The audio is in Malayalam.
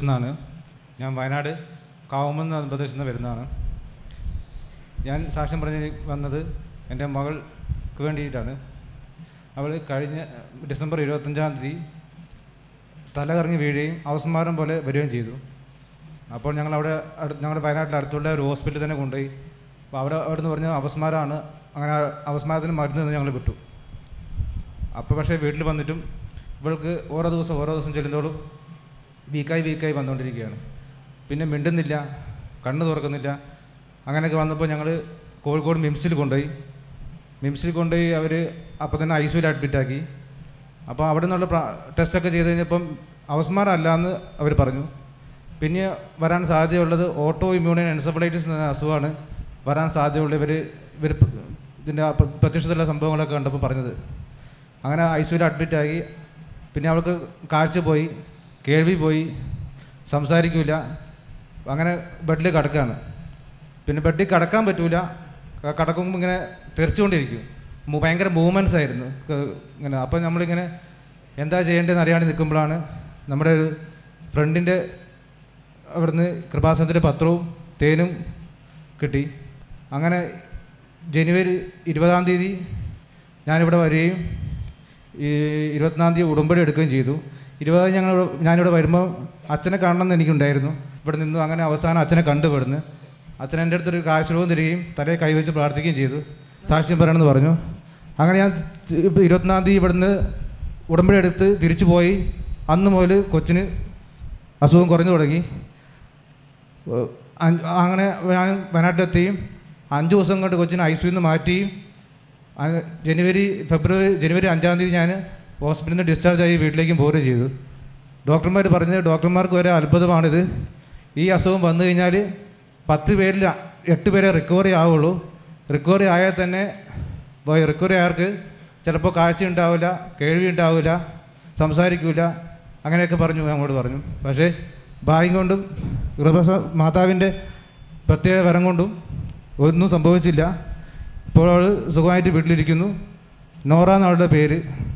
നിന്നാണ് ഞാൻ വയനാട് കാവുമെന്ന് എന്ന പ്രദേശത്ത് നിന്ന് വരുന്നതാണ് ഞാൻ സാക്ഷ്യം പറഞ്ഞ് വന്നത് എൻ്റെ മകൾക്ക് വേണ്ടിയിട്ടാണ് അവൾ കഴിഞ്ഞ ഡിസംബർ ഇരുപത്തഞ്ചാം തീയതി തല കറങ്ങി വീഴുകയും അവസ്മാരം പോലെ വരികയും ചെയ്തു അപ്പോൾ ഞങ്ങൾ അവിടെ അടു- ഞങ്ങളുടെ വയനാട്ടിൽ അടുത്തുള്ള ഒരു ഹോസ്പിറ്റലിൽ തന്നെ കൊണ്ടുപോയി അപ്പോൾ അവിടെ അവിടെ നിന്ന് പറഞ്ഞ അവസ്മാരമാണ് അങ്ങനെ അവസ്മാരത്തിന് മരുന്ന് തന്ന് ഞങ്ങൾ വിട്ടു അപ്പോൾ പക്ഷേ വീട്ടിൽ വന്നിട്ടും ഇവൾക്ക് ഓരോ ദിവസം ഓരോ ദിവസം ചെല്ലുന്നതോടും വീക്കായി വീക്കായി വന്നുകൊണ്ടിരിക്കുകയാണ് പിന്നെ മിണ്ടുന്നില്ല കണ്ണ് തുറക്കുന്നില്ല അങ്ങനെയൊക്കെ വന്നപ്പോൾ ഞങ്ങൾ കോഴിക്കോട് മിംസിൽ കൊണ്ടുപോയി മിംസിൽ കൊണ്ടുപോയി അവർ അപ്പോൾ തന്നെ ഐ സിയിൽ അഡ്മിറ്റാക്കി അപ്പോൾ അവിടെ നിന്നുള്ള ടെസ്റ്റൊക്കെ ചെയ്ത് കഴിഞ്ഞപ്പം അവസ്മാരം അല്ല എന്ന് അവർ പറഞ്ഞു പിന്നെ വരാൻ സാധ്യതയുള്ളത് ഓട്ടോ ഇമ്മ്യൂണിയൻ എൻസഫലൈറ്റിസ് എന്ന അസുഖമാണ് വരാൻ സാധ്യതയുള്ള ഇവർ ഇവർ ഇതിൻ്റെ ആ പ്ര- പ്രത്യക്ഷത്തിലുള്ള സംഭവങ്ങളൊക്കെ കണ്ടപ്പോൾ പറഞ്ഞത് അങ്ങനെ ഐ സിയിൽ അഡ്മിറ്റാക്കി പിന്നെ അവൾക്ക് കാഴ്ച പോയി കേൾവി പോയി സംസാരിക്കില്ല അങ്ങനെ ബെഡിൽ കിടക്കുകയാണ് പിന്നെ ബെഡിൽ കിടക്കാൻ പറ്റൂല ക- കിടക്കുമ്പോൾ ഇങ്ങനെ തെറിച്ചുകൊണ്ടിരിക്കും മു- ഭയങ്കര മൂവ്മെൻറ്റ്സ് ആയിരുന്നു ക- ഇങ്ങനെ അപ്പം നമ്മളിങ്ങനെ എന്താ ചെയ്യേണ്ടതെന്ന് അറിയാണ്ട് നിൽക്കുമ്പോഴാണ് നമ്മുടെ ഒരു ഫ്രണ്ടിൻ്റെ അവിടുന്ന് കൃപാസനത്തിൻ്റെ പത്രവും തേനും കിട്ടി അങ്ങനെ ജനുവരി ഇരുപതാം തീയതി ഞാനിവിടെ വരികയും ഈ ഇരുപത്തിനാം തീയതി ഉടമ്പടി എടുക്കുകയും ചെയ്തു ഇരുപതാം ഞങ്ങൾ ഞാനിവിടെ വരുമ്പോൾ അച്ഛനെ കാണണമെന്ന് എനിക്കുണ്ടായിരുന്നു ഇവിടെ നിന്നു അങ്ങനെ അവസാനം അച്ഛനെ കണ്ടുപെടുന്നു അച്ഛൻ എൻ്റെ അടുത്തൊരു കാശുരവും തരികയും തലയിൽ കൈവച്ച് പ്രാർത്ഥിക്കുകയും ചെയ്തു സാക്ഷ്യം പറയണമെന്ന് പറഞ്ഞു അങ്ങനെ ഞാൻ തി- ഇപ്പം ഇരുപത്തിനാം തീയതി ഇവിടുന്ന് ഉടമ്പടി എടുത്ത് തിരിച്ചു പോയി അന്ന് മുതൽ കൊച്ചിന് അസുഖം കുറഞ്ഞു തുടങ്ങി ഏഹ് അഞ്ച് അങ്ങനെ ഞാൻ വയനാട്ടിലെത്തിയും അഞ്ച് ദിവസം കൊണ്ട് കൊച്ചിനെ ഐ സിയിൽ നിന്ന് മാറ്റിയും അ- ജനുവരി ഫെബ്രുവരി ജനുവരി അഞ്ചാം തീയതി ഞാൻ ഹോസ്പിറ്റലിൽ നിന്ന് ഡിസ്ചാർജ് ആയി വീട്ടിലേക്കും പോരുകയും ചെയ്തു ഡോക്ടർമാർ പറഞ്ഞത് ഡോക്ടർമാർക്ക് വരെ അത്ഭുതമാണിത് ഈ അസുഖം വന്നു കഴിഞ്ഞാൽ പത്ത് പേരിൽ അ- എട്ട് പേരെ റിക്കവറി ആവുള്ളൂ റിക്കവറി ആയാൽ തന്നെ റിക്കവറി ആയവർക്ക് ചിലപ്പോൾ കാഴ്ച ഉണ്ടാവില്ല കേൾവി ഉണ്ടാവില്ല സംസാരിക്കില്ല അങ്ങനെയൊക്കെ പറഞ്ഞു ഞങ്ങളോട് പറഞ്ഞു പക്ഷേ ഭാഗ്യം കൊണ്ടും കൃപസ മാതാവിൻ്റെ പ്രത്യേക വരം കൊണ്ടും ഒന്നും സംഭവിച്ചില്ല ഇപ്പോൾ അവൾ സുഖമായിട്ട് വീട്ടിലിരിക്കുന്നു നോറ എന്നവളുടെ പേര്